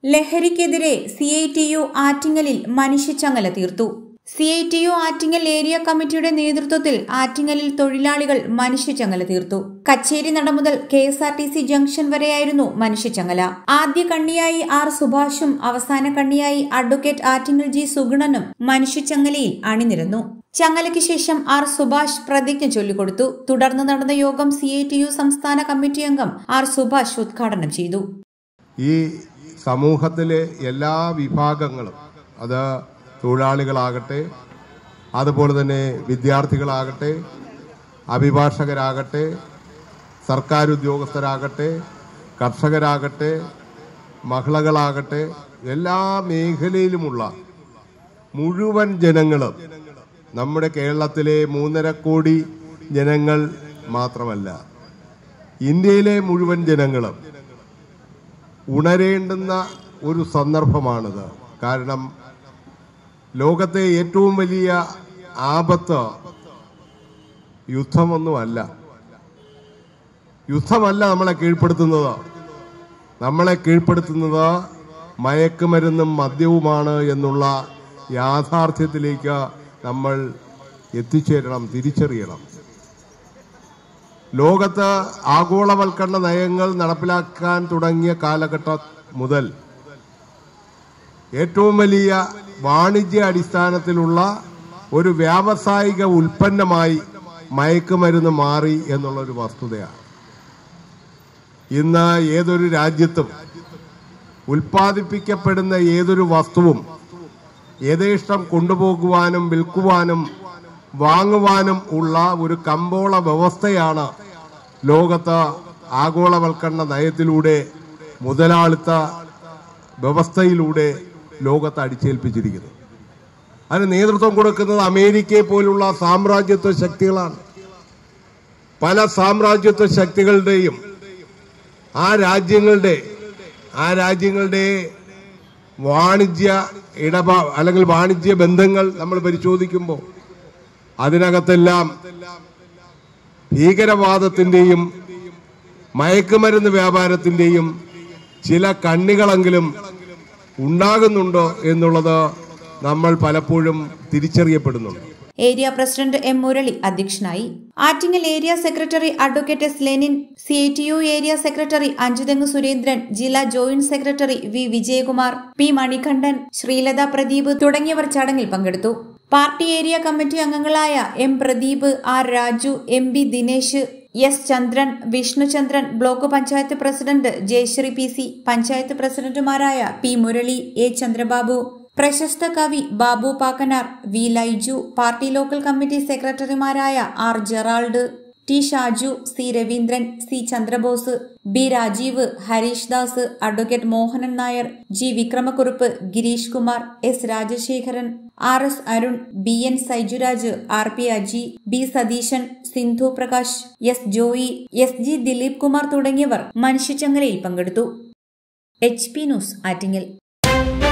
ലഹരിക്കെതിരെ C I T U ആറ്റിങ്ങലിൽ മനുഷ്യച്ചങ്ങല തീർത്തു C I T U Attingal area കമ്മിറ്റിയുടെ നേതൃത്വത്തിൽ ആറ്റിങ്ങലിൽ തൊഴിലാളികൾ മനുഷ്യച്ചങ്ങല തീർത്തു കച്ചേരി നട മുതൽ K S R T C junction വരെയായിരുന്നു മനുഷ്യച്ചങ്ങല ആദ്യ കണ്ണിയായി ആർ സുഭാഷും അവസാന കണ്ണിയായി അഡ്വക്കേറ്റ് ആറ്റിങ്ങൽ ജി സുഗുണനും മനുഷ്യച്ചങ്ങലയിൽ അണിനിരന്നു ചങ്ങലയ്ക്ക് ശേഷം ആർ സുഭാഷ് പ്രതിജ്ഞ ചൊല്ലിക്കൊടുത്തു തുടർന്ന് നടന്ന യോഗം സി ഐ ടി യു സംസ്ഥാന കമ്മിറ്റി അംഗം ആർ സുഭാഷ് ഉദ്ഘാടനം ചെയ്തു ഈ സമൂഹത്തിലെ എല്ലാ വിഭാഗങ്ങളും അത് തൊഴിലാളികളാകട്ടെ അതുപോലെ തന്നെ വിദ്യാർത്ഥികളാകട്ടെ അഭിഭാഷകരാകട്ടെ സർക്കാർ ഉദ്യോഗസ്ഥരാകട്ടെ കർഷകരാകട്ടെ മഹിളകളാകട്ടെ എല്ലാ മേഖലയിലുമുള്ള മുഴുവൻ ജനങ്ങളും നമ്മുടെ കേരളത്തിലെ മൂന്നര കോടി ജനങ്ങൾ മാത്രമല്ല ഇന്ത്യയിലെ മുഴുവൻ ജനങ്ങളും ഉണരേണ്ടുന്ന ഒരു സന്ദർഭമാണിത് കാരണം ലോകത്തെ ഏറ്റവും വലിയ ആപത്ത് യുദ്ധമൊന്നുമല്ല യുദ്ധമല്ല നമ്മളെ കീഴ്പ്പെടുത്തുന്നത് നമ്മളെ കീഴ്പ്പെടുത്തുന്നത് മയക്കുമരുന്നും മദ്യവുമാണ് എന്നുള്ള യാഥാർത്ഥ്യത്തിലേക്ക് നമ്മൾ എത്തിച്ചേരണം തിരിച്ചറിയണം ലോകത്ത് ആഗോളവൽക്കരണ നയങ്ങൾ നടപ്പിലാക്കാൻ തുടങ്ങിയ കാലഘട്ടം മുതൽ ഏറ്റവും വലിയ വാണിജ്യ അടിസ്ഥാനത്തിലുള്ള ഒരു വ്യാവസായിക ഉൽപ്പന്നമായി മയക്കുമരുന്ന് മാറി എന്നുള്ള ഒരു വസ്തുതയാണ് ഇന്ന് ഏതൊരു രാജ്യത്തും ഉൽപ്പാദിപ്പിക്കപ്പെടുന്ന ഏതൊരു വസ്തുവും യഥേഷ്ടം കൊണ്ടുപോകുവാനും വിൽക്കുവാനും വാങ്ങുവാനും ഉള്ള ഒരു കമ്പോള വ്യവസ്ഥയാണ് ലോകത്ത് ആഗോളവൽക്കരണ നയത്തിലൂടെ മുതലാളിത്ത വ്യവസ്ഥയിലൂടെ ലോകത്ത് അടിച്ചേൽപ്പിച്ചിരിക്കുന്നത് അതിന് നേതൃത്വം കൊടുക്കുന്നത് അമേരിക്കയെ പോലുള്ള സാമ്രാജ്യത്വ ശക്തികളാണ് പല സാമ്രാജ്യത്വ ശക്തികളുടെയും ആ രാജ്യങ്ങളുടെ ആ രാജ്യങ്ങളുടെ വാണിജ്യ ഇടപാ അല്ലെങ്കിൽ വാണിജ്യ ബന്ധങ്ങൾ നമ്മൾ പരിശോധിക്കുമ്പോൾ അതിനകത്തെല്ലാം ഭീകരവാദത്തിന്റെയും മയക്കുമരുന്ന് വ്യാപാരത്തിന്റെയും ചില കണ്ണികളെങ്കിലും ഉണ്ടാകുന്നുണ്ടോ എന്നുള്ളത് നമ്മൾ പലപ്പോഴും തിരിച്ചറിയപ്പെടുന്നുണ്ട് ഏരിയ പ്രസിഡന്റ് എം മുരളി അധ്യക്ഷനായി Attingal area secretary advocate S Lenin C I T U area secretary Anchuthengu Surendran ജില്ലാ joint secretary V Vijayakumar P Manikandan Sreelatha Pradeep തുടങ്ങിയവർ ചടങ്ങിൽ പങ്കെടുത്തു പാർട്ടി ഏരിയ കമ്മിറ്റി അംഗങ്ങളായ M Pradeep R Raju M B Dinesh S Chandran Vishnuchandran block panchayat president Jayasree P C panchayat പ്രസിഡന്റുമാരായ പി മുരളി എ ചന്ദ്രബാബു പ്രശസ്ത കവി Babu Pakkanar V Laiju party local committee സെക്രട്ടറിമാരായ R Gerald T Shaju C Raveendran C Chandrabose B Rajeev Harish Das advocate Mohanan Nair G Vikramakurup Girish Kumar S Rajasekharan R S Arun B N Saijuraj R P Aji B Satheesan Sindhu Prakash S Joy S G Dileep Kumar തുടങ്ങിയവർ മനുഷ്യച്ചങ്ങലയിൽ പങ്കെടുത്തു H P news Attingal